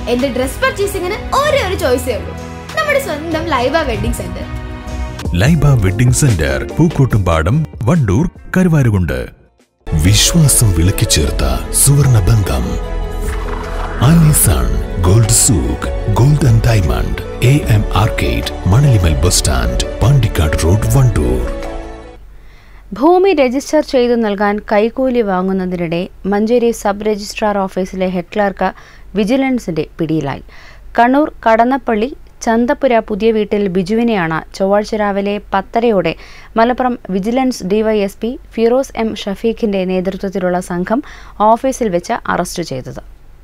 എന്റെ ഡ്രസ് പർച്ചേസിംഗിന് ഒരേ ഒരു ചോയ്സേ ഉള്ളൂ നമ്മുടെ സ്വന്തം Laiba wedding centre Laiba wedding centre Pookkottumpadam Wandoor Karuvarakundu വിശ്വാസം വിളക്കി ചേർത്ത സുവർണ ബന്ധം ആലിസാൺ gold souk gold and diamond A M arcade Manalimal bus stand Pandikkad road Wandoor ഭൂമി രജിസ്റ്റർ ചെയ്തു നൽകാൻ കൈക്കൂലി വാങ്ങുന്നതിനിടെ മഞ്ചേരി സബ് രജിസ്ട്രാർ ഓഫീസിലെ ഹെഡ് ക്ലർക്ക് വിജിലൻസിന്റെ പിടിയിലായി കണ്ണൂർ കടന്നപ്പള്ളി ചന്തപ്പുര പുതിയ വീട്ടിൽ ബിജുവിനെയാണ് ചൊവ്വാഴ്ച രാവിലെ പത്തരയോടെ Malappuram vigilance DYSP Firoz M ഷഫീഖിന്റെ നേതൃത്വത്തിലുള്ള സംഘം ഓഫീസിൽ വെച്ച് അറസ്റ്റ് ചെയ്തത്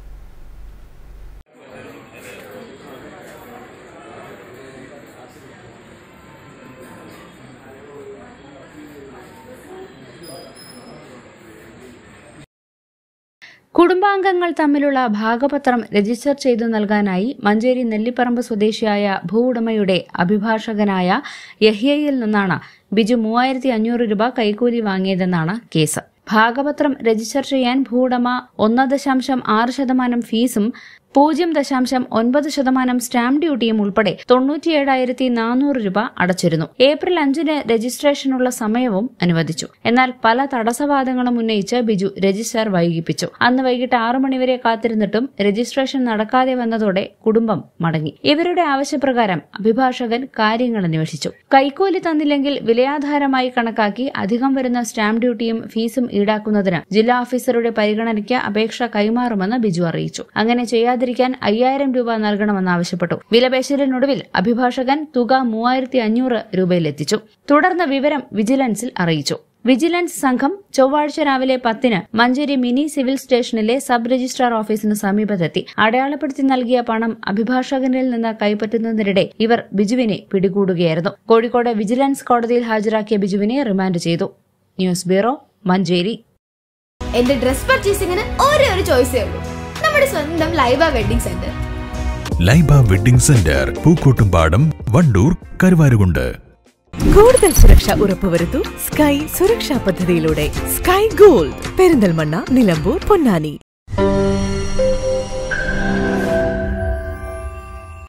കുടുംബാംഗങ്ങൾ തമ്മിലുള്ള ഭാഗപത്രം രജിസ്റ്റർ ചെയ്തു നൽകാനായി മഞ്ചേരി നെല്ലിപ്പറമ്പ് സ്വദേശിയായ ഭൂവുടമയുടെ അഭിഭാഷകനായ യഹ്യയിൽ നിന്നാണ് ബിജു മൂവായിരത്തി അഞ്ഞൂറ് രൂപ കൈക്കൂലി വാങ്ങിയതെന്നാണ് കേസ് ഭാഗപത്രം രജിസ്റ്റർ ചെയ്യാൻ ഭൂവുടമ ഒന്ന് ദശാംശം ആറ് ശതമാനം ഫീസും പൂജ്യം ദശാംശം ഒൻപത് ശതമാനം സ്റ്റാമ്പ് ഡ്യൂട്ടിയും ഉൾപ്പെടെ തൊണ്ണൂറ്റിയേഴായിരത്തി നാനൂറ് രൂപ അടച്ചിരുന്നു ഏപ്രിൽ അഞ്ചിന് രജിസ്ട്രേഷനുള്ള സമയവും അനുവദിച്ചു എന്നാൽ പല തടസ്സവാദങ്ങളും ഉന്നയിച്ച് ബിജു രജിസ്റ്റർ വൈകിപ്പിച്ചു അന്ന് വൈകിട്ട് ആറു മണിവരെ കാത്തിരുന്നിട്ടും രജിസ്ട്രേഷൻ നടക്കാതെ വന്നതോടെ കുടുംബം മടങ്ങി ഇവരുടെ ആവശ്യപ്രകാരം അഭിഭാഷകൻ കാര്യങ്ങൾ അന്വേഷിച്ചു കൈക്കൂലി തന്നില്ലെങ്കിൽ വിലയാധാരമായി കണക്കാക്കി അധികം വരുന്ന സ്റ്റാമ്പ് ഡ്യൂട്ടിയും ഫീസും ഈടാക്കുന്നതിന് ജില്ലാ ഓഫീസറുടെ പരിഗണനയ്ക്ക് അപേക്ഷ കൈമാറുമെന്ന് ബിജു അറിയിച്ചു അങ്ങനെ ചെയ്യാതിരിക്കാൻ അയ്യായിരം രൂപ നൽകണമെന്നാവശ്യപ്പെട്ടു വിലപേശലിനൊടുവിൽ അഭിഭാഷകൻ തുക മൂവായിരത്തി അഞ്ഞൂറ് രൂപയിലെത്തിച്ചു തുടർന്ന് വിവരം വിജിലൻസിൽ അറിയിച്ചു വിജിലൻസ് സംഘം ചൊവ്വാഴ്ച രാവിലെ പത്തിന് മഞ്ചേരി മിനി സിവിൽ സ്റ്റേഷനിലെ സബ് രജിസ്ട്രാർ ഓഫീസിന് സമീപത്തെത്തി അടയാളപ്പെടുത്തി നൽകിയ പണം അഭിഭാഷകനിൽ നിന്ന് കൈപ്പറ്റുന്നതിനിടെ ഇവർ ബിജുവിനെ പിടികൂടുകയായിരുന്നു കോഴിക്കോട് വിജിലൻസ് കോടതിയിൽ ഹാജരാക്കിയ ബിജുവിനെ റിമാൻഡ് ചെയ്തു ന്യൂസ് ബ്യൂറോ മഞ്ചേരി എന്റെ ഡ്രസ് പർച്ചേസിംഗിന് ഒരേ ഒരു ചോയ്സേ ഉള്ളൂ നമ്മുടെ സ്വന്തം Laiba wedding centre Laiba wedding centre Pookkottumpadam Wandoor Karuvarakundu കൂടുതൽ സുരക്ഷ ഉറപ്പുവരുത്തൂ സ്കൈ സുരക്ഷാ പദ്ധതിയിലൂടെ സ്കൈ ഗോൾഡ് പെരിന്തൽമണ്ണ നിലമ്പൂർ പൊന്നാനി